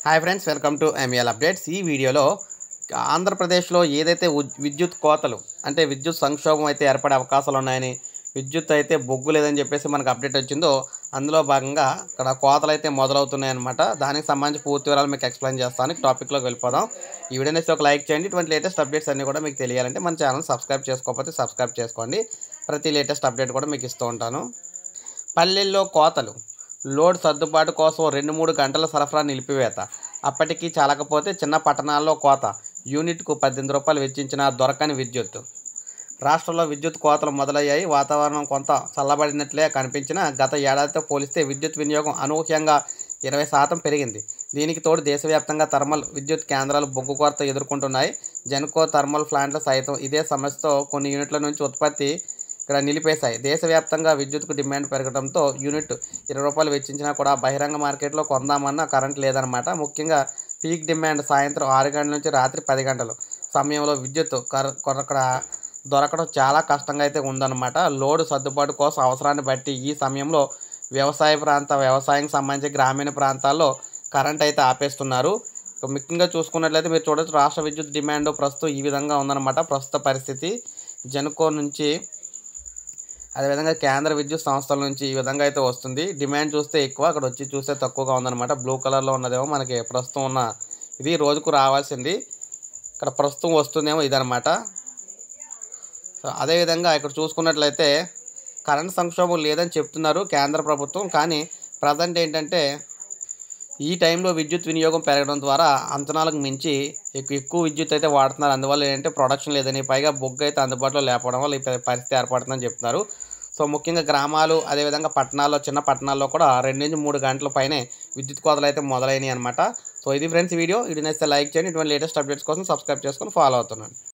hi friends welcome to ML updates ఈ వీడియోలో ఆంధ్రప్రదేశ్లో ఏదైతే ఉద్- విద్యుత్ కోతలు అంటే విద్యుత్ సంక్షోభం అయితే ఏర్పడే అవకాశాలు ఉన్నాయని విద్యుత్ అయితే బొగ్గు లేదని చెప్పేసి మనకు అప్డేట్ వచ్చిందో అందులో భాగంగా ఇక్కడ కోతలు అయితే మొదలవుతున్నాయన్నమాట దానికి సంబంధించి పూర్తి వివరాలు మీకు ఎక్స్ప్లెయిన్ చేస్తాను టాపిక్లోకి వెళ్ళిపోదాం ఈ వీడియో నచ్చితే ఒక లైక్ చేయండి ఇటువంటి లేటెస్ట్ అప్డేట్స్ అన్నీ కూడా మీకు తెలియాలంటే మన ఛానల్ సబ్స్క్రైబ్ చేసుకోకపోతే సబ్స్క్రైబ్ చేసుకోండి ప్రతి లేటెస్ట్ అప్డేట్ కూడా మీకు ఇస్తూ ఉంటాను పల్లెల్లో కోతలు లోడ్ సర్దుబాటు కోసం రెండు మూడు గంటల సరఫరా నిలిపివేత అప్పటికి చాలకపోతే చిన్న పట్టణాల్లో కోత యూనిట్కు పద్దెనిమిది రూపాయలు వెచ్చించిన దొరకని విద్యుత్ రాష్ట్రంలో విద్యుత్ కోతలు మొదలయ్యాయి వాతావరణం కొంత చల్లబడినట్లే కనిపించిన గత ఏడాదితో పోలిస్తే విద్యుత్ వినియోగం అనూహ్యంగా ఇరవై శాతం పెరిగింది దీనికి తోడు దేశవ్యాప్తంగా థర్మల్ విద్యుత్ కేంద్రాలు బొగ్గు కొరత ఎదుర్కొంటున్నాయి జెన్కో థర్మల్ ప్లాంట్లు సైతం ఇదే సమస్యతో కొన్ని యూనిట్ల నుంచి ఉత్పత్తి ఇక్కడ నిలిపేశాయి దేశవ్యాప్తంగా విద్యుత్కు డిమాండ్ పెరగడంతో యూనిట్ ఇరవై రూపాయలు వెచ్చించినా కూడా బహిరంగ మార్కెట్లో కొందామన్నా కరెంట్ లేదనమాట ముఖ్యంగా పీక్ డిమాండ్ సాయంత్రం ఆరు గంటల నుంచి రాత్రి పది గంటలు సమయంలో విద్యుత్ కర కొరకడ దొరకడం చాలా కష్టంగా అయితే ఉందన్నమాట లోడ్ సర్దుబాటు కోసం అవసరాన్ని బట్టి ఈ సమయంలో వ్యవసాయ ప్రాంత వ్యవసాయం సంబంధించి గ్రామీణ ప్రాంతాల్లో కరెంట్ అయితే ఆపేస్తున్నారు ఇక ముఖ్యంగా చూసుకున్నట్లయితే మీరు చూడొచ్చు రాష్ట్ర విద్యుత్ డిమాండ్ ప్రస్తుతం ఈ విధంగా ఉందన్నమాట ప్రస్తుత పరిస్థితి జెన్కో నుంచి అదేవిధంగా కేంద్ర విద్యుత్ సంస్థల నుంచి ఈ విధంగా అయితే వస్తుంది డిమాండ్ చూస్తే ఎక్కువ అక్కడ వచ్చి చూస్తే తక్కువగా ఉందన్నమాట బ్లూ కలర్లో ఉన్నదేమో మనకి ప్రస్తుతం ఉన్న ఇది రోజుకు రావాల్సింది ఇక్కడ ప్రస్తుతం వస్తుందేమో ఇదనమాట సో అదేవిధంగా ఇక్కడ చూసుకున్నట్లయితే కరెంట్ సంక్షోభం లేదని చెప్తున్నారు కేంద్ర ప్రభుత్వం కానీ ప్రజెంట్ ఏంటంటే ఈ టైంలో విద్యుత్ వినియోగం పెరగడం ద్వారా అంచనాలకు మించి ఎక్కువ ఎక్కువ విద్యుత్ అయితే వాడుతున్నారు అందువల్ల ఏంటంటే ప్రొడక్షన్ లేదని పైగా బొగ్గు అయితే అందుబాటులో లేకపోవడం వల్ల ఈ ప- పరిస్థితి ఏర్పడుతుందని చెప్తున్నారు సో ముఖ్యంగా గ్రామాలు అదేవిధంగా పట్టణాల్లో చిన్న పట్టణాల్లో కూడా రెండు నుంచి మూడు గంటల పైనే విద్యుత్ కోతలు అయితే మొదలైనవి అనమాట సో ఇది ఫ్రెండ్స్ వీడియో ఇది నచ్చితే లైక్ చేయండి ఇటువంటి లేటెస్ట్ అప్డేట్స్ కోసం సబ్స్క్రైబ్ చేసుకొని ఫాలో అవుతున్నాను